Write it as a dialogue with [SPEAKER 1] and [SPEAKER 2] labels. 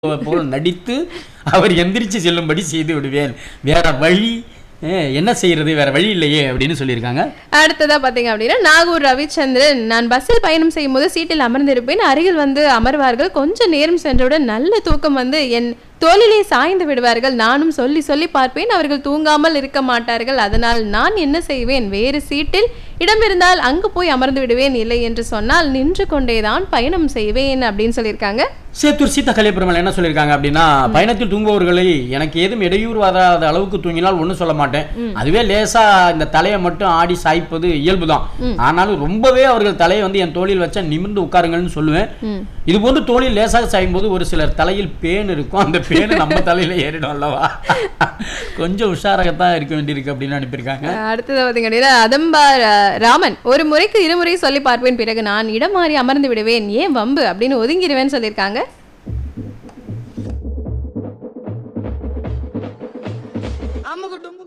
[SPEAKER 1] போல் நடித்து அவர் எந்திரிச்சு செல்லும்படி செய்து விடுவேன் வேற வழி அஹ், என்ன செய்யறது வேற வழி இல்லையே அப்படின்னு சொல்லியிருக்காங்க
[SPEAKER 2] அடுத்ததா பாத்தீங்க அப்படின்னா நாகூர் ரவிச்சந்திரன் நான் பஸ்ஸில் பயணம் செய்யும் போது சீட்டில் அமர்ந்திருப்பேன் அருகில் வந்து அமர்வார்கள் கொஞ்ச நேரம் சென்றவுடன் நல்ல தூக்கம் வந்து என் தோளிலே சாய்ந்து விடுவார்கள் நானும் சொல்லி சொல்லி பார்ப்பேன் அவர்கள் தூங்காமல் இருக்க மாட்டார்கள் அதனால் நான் என்ன செய்வேன் வேறு சீட்டில் இடம் இருந்தால் அங்கு போய் அமர்ந்து விடுவேன் இல்லை என்று சொன்னால் நின்று கொண்டேதான் பயணம் செய்வேன் அப்படின்னு சொல்லியிருக்காங்க
[SPEAKER 1] சேத்தூர் சீதா கலியபெருமாள் என்ன சொல்லியிருக்காங்க அப்படின்னா பயணத்தில் தூங்குபவர்களை எனக்கு ஏதும் இடையூறு வராத அளவுக்கு தூங்கினால் ஒன்றும் சொல்ல மாட்டேன் அதுவே லேசா இந்த தலையை மட்டும் ஆடி சாய்ப்பது இயல்புதான் ஆனாலும் ரொம்பவே அவர்கள் தலையை வந்து என் தோளில் வச்சா நிமிர்ந்து உட்காருங்கள்னு சொல்லுவேன்
[SPEAKER 2] ம்.
[SPEAKER 1] இது போன்று தோளில் லேசாக சாயும் போது ஒரு சிலர் தலையில் பேன் இருக்கும் அந்த பேன் நம்ம தலையில ஏறிடும் அல்லவா கொஞ்சம் உஷாராகத்தான் இருக்க வேண்டியிருக்கு அப்படின்னு அனுப்பியிருக்காங்க
[SPEAKER 2] அடுத்தது பார்த்தீங்க அப்படின்னா அதம்பா ர- ராமன் ஒரு முறைக்கு இருமுறை சொல்லி பார்ப்பேன் பிறகு நான் இடம் மாறி அமர்ந்து விடுவேன் ஏன் வம்பு அப்படின்னு ஒதுங்கிடுவேன்னு சொல்லியிருக்காங்க
[SPEAKER 3] அம்முக்குட்டும்